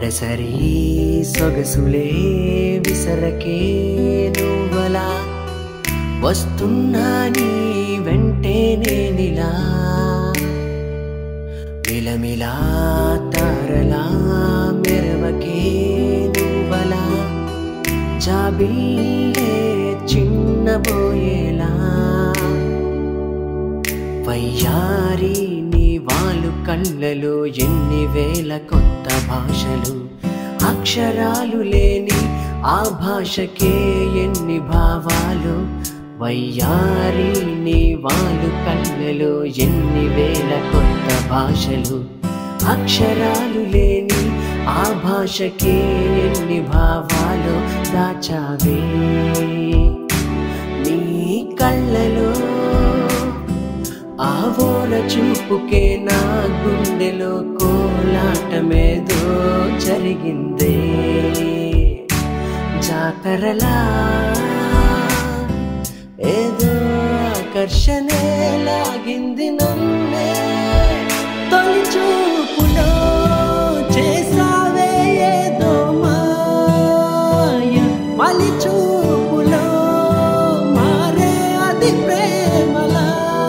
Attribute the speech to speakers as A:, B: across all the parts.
A: గడసరి సొగసులే విసరకే నువ్వలా వస్తున్నా నీ వెంటే నేనిలా మిలమిలా తారలా మెరవకే నువ్వలా జాబిల్లే చిన్నబోయేలా వయ్యారి నీ వాళ్ళు కళ్ళలో ఎన్ని వేల కొత్త భాషలు అక్షరాలు లేని ఆ భాషకే ఎన్ని భావాలు వయ్యారి నీ వాళ్ళు కళ్ళలో ఎన్ని వేల కొత్త భాషలు అక్షరాలు లేని ఆ భాషకే ఎన్ని భావాలు దాచావే నీ కళ్ళలో ఆవోల చూపుకే నా గుండెలో కోలాటమేదో జరిగిందే జాతరలా ఏదో ఆకర్షణే లాగింది నన్నే తొలి చూపులో చేసావే ఏదో మాయ మలి చూపులో మారే అది ప్రేమలా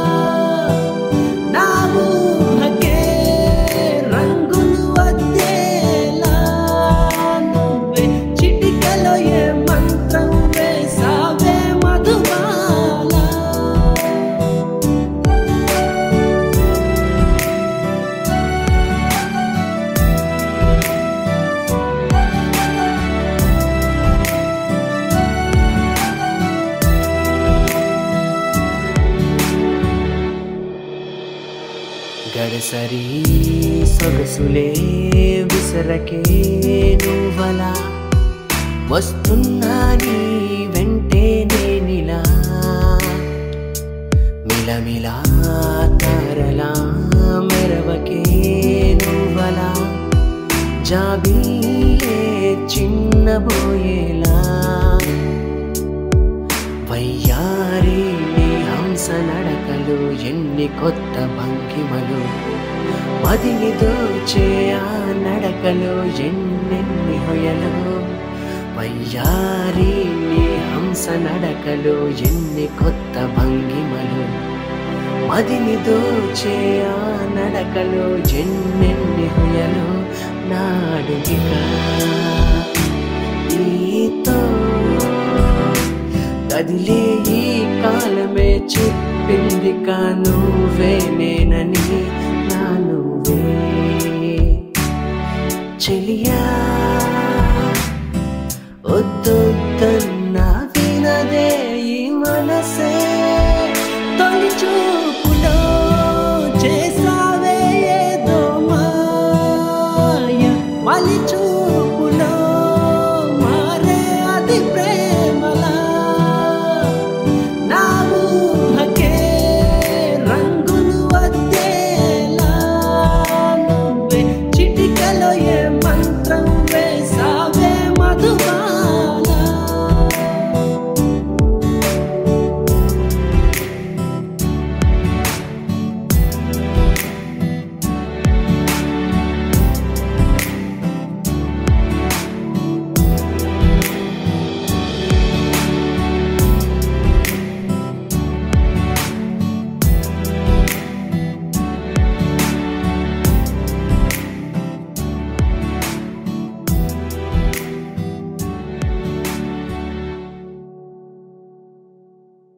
A: నా ఊహకే రంగులు వద్దేలా నువ్వే చిటికలో ఏ మంత్రం వేసావే మధుమాల గడసరి సొగసులే విసరకే నువ్వలా వస్తున్నా నీ వెంటే నేనిలా మిలమిలా తారలా మెరవకే నువ్వలా జాబిల్లే చిన్నబోయేలా వయ్యారి నీ హంస నడకలు ఎన్ని కొత్త భంగిమలు మదిని దోచే ఆ నడకలు ఎన్నెన్ని హొయలు వయ్యారి నీ హంస నడకలు ఎన్ని కొత్త భంగిమలు మదిని దోచే ఆ నడకలు ఎన్నెన్ని హొయలు నాడుగిగా నీతో కదిలే ఈ కాలమే చెప్పింది కా నువ్వే నేనని నా నువ్వే చెలియా వద్దు